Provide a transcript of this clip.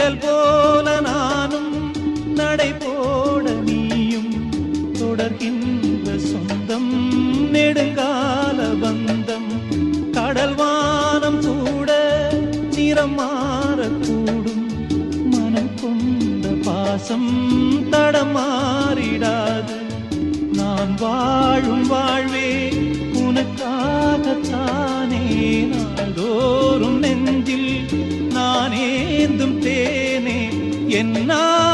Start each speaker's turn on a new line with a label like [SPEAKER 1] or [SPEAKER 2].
[SPEAKER 1] நிழல் போல நானும் நடை போட நீயும் தொடர்கின்ற சொந்தம் நெடுங்கால பந்தம் கடல் வானம் கூட நிறம் மாறக்கூடும் மனம் கொண்ட பாசம் தடமாறிடாது நான் வாழும் வாழ்வே உனக்காகத்தானே நாள்தோறும் நெஞ்சில் நான் ஏந்தும் தேனே என்னா